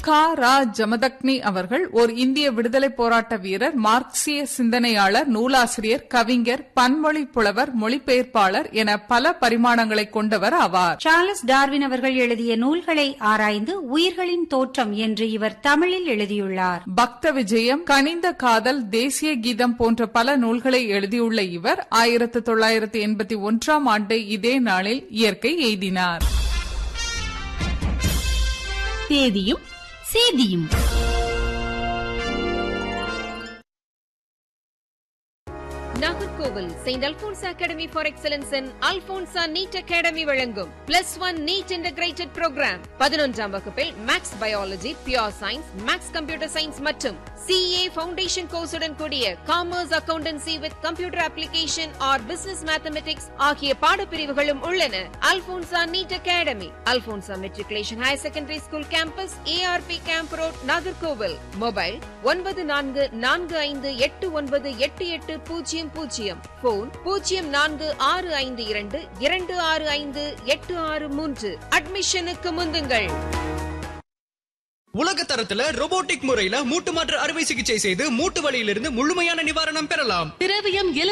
கா ரா ஜமதக்னி அவர்கள் ஒரு இந்திய விடுதலை போராட்ட வீரர் மார்க்சிய சிந்தனையாளர் நூலாசிரியர் கவிஞர் பன்மொழி புலவர் மொழிபெயர்ப்பாளர் என பல பரிமாணங்களை கொண்டவர் ஆவார் சார்லஸ் டார்வின் அவர்கள் எழுதிய நூல்களை ஆராய்ந்து உயிர்களின் தோற்றம் என்று இவர் தமிழில் எழுதியுள்ளார் பக்த விஜயம் கனிந்த காதல் தேசிய கீதம் போன்ற பல நூல்களை எழுதியுள்ள இவர் ஆயிரத்து தொள்ளாயிரத்து எண்பத்தி ஒன்றாம் ஆண்டு இதே நாளில் இயற்கை எய்தினார் தேதியும் சேதியும் Nagercoil saint Alphonse academy for excellence in Alphonsa NEET academy வழங்கும் plus one NEET integrated program பதினொன்றாம் வகுப்பில் maths biology pure science maths computer science மற்றும் சிஏ ஃபவுண்டேஷன் கோர்ஸுடன் கூடிய commerce accountancy with computer application or business mathematics ஆகிய பாடப்பிரிவுகளும் உள்ளன Alphonsa NEET academy Alphonsa matriculation higher secondary school campus ARP camp road Nagercoil mobile ஒன்பது நான்கு நான்கு ஐந்து எட்டு ஒன்பது எட்டு எட்டு பூஜ்ஜியம் பூஜ்ஜியம் போன் பூஜ்ஜியம் நான்கு ஆறு ஐந்து இரண்டு இரண்டு ஆறு ஐந்து எட்டு ஆறு மூன்று அட்மிஷனுக்கு முந்துங்கள் உலக தரத்துல robotic முறையில மூட்டு மாற்று அறுவை சிகிச்சை செய்து மூட்டு வலியிலிருந்து முழுமையான நிவாரணம் பெறலாம் திரவியம்